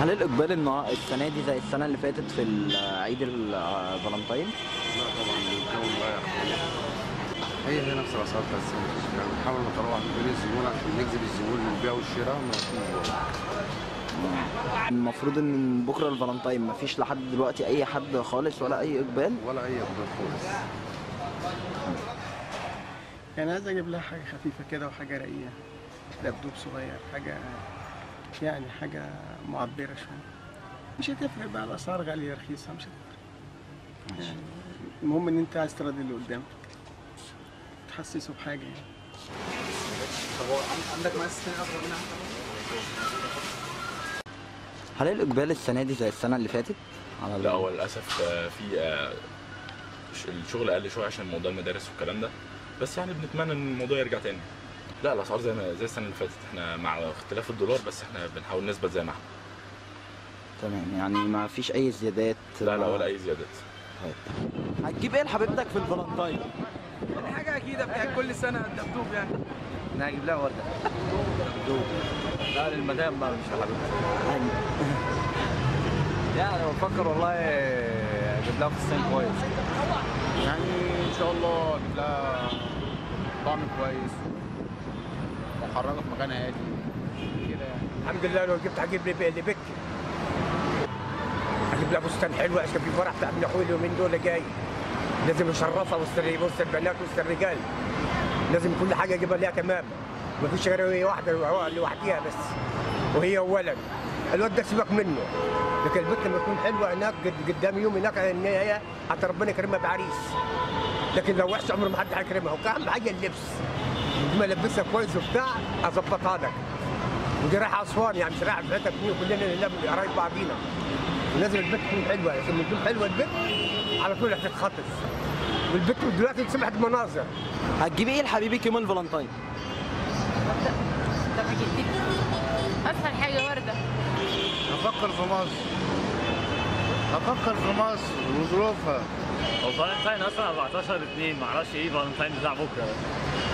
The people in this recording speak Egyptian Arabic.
هل الاقبال النا- السنه دي زي السنه اللي فاتت في ال- عيد الفالنتين لا طبعا الجو رايح هي هي نفس الاسعار بتاعت السنه اللي فاتت. يعني بنحاول نتراوح بين الزبون عشان نجذب الزبون للبيع والشراء ما فيش المفروض ان من بكره الفالنتين مفيش لحد دلوقتي اي حد خالص ولا اي اقبال ولا اي اقبال خالص يعني عايز اجيب لها حاجه خفيفه كده وحاجه رقيقه دبدوب صغير حاجه يعني حاجه معبره شويه مش هتفرق بقى الاسعار غاليه رخيصه مش هتفرق يعني المهم ان انت عايز تراضي اللي قدامك تحسسه بحاجه يعني هل الاقبال السنه دي زي السنه اللي فاتت على ال- لا هو للاسف آه، في آه، ش- الشغل اقل شويه عشان موضوع المدارس والكلام ده بس يعني بنتمنى ان الموضوع يرجع تاني لا الاسعار زي ما زي السنه اللي فاتت احنا مع اختلاف الدولار بس احنا بنحاول نثبت زي ما احنا تمام يعني ما فيش اي زيادات لا لا ولا اي زيادات هتجيب ايه لحبيبتك في الفالنتين يعني حاجة أكيدة بتاعت كل سنة الدبدوب يعني انا هجيب لها ورده لا للمدام بقى مش لحبيبتي يعني انا بفكر والله اجيب لها فستان كويس يعني ان شاء الله اجيب لها طعم كويس واخرجها في مكان هادي كده يعني الحمد لله لو جبت هجيب لي لبك هجيب لها فستان حلو عشان في فرح بتاع ابن اخوي اليومين دول جاي لازم يشرفها وسط الر- وسط البنات وسط الرجال لازم كل حاجه اجيبها ليها تمام مفيش غير هي واحده لوحديها بس وهي ولد الواد ده سيبك منه لكن البنت لما تكون حلوه هناك قد- قدام يوم هناك ان هي حتى ربنا يكرمها بعريس لكن لو وحشه عمر ما حد هيكرمها وكان حاجه اللبس لما البسها كويس وبتاع اظبطها لك ودي رايحه اسوان يعني مش رايحه في حته كبيره كلنا نلم قرايب بعضينا ولازم البنت تكون حلوه عشان تكون حلوه البنت على طول هتتخطف والبنت دلوقتي سمعت مناظر هتجيب ايه لحبيبك يوم الفالنتين طب هجيب اسهل حاجه ورده افكر في مصر افكر في مصر وظروفها هو فالنتاين اصلا 14 2 معرفش ايه فالنتاين بتاع بكره ده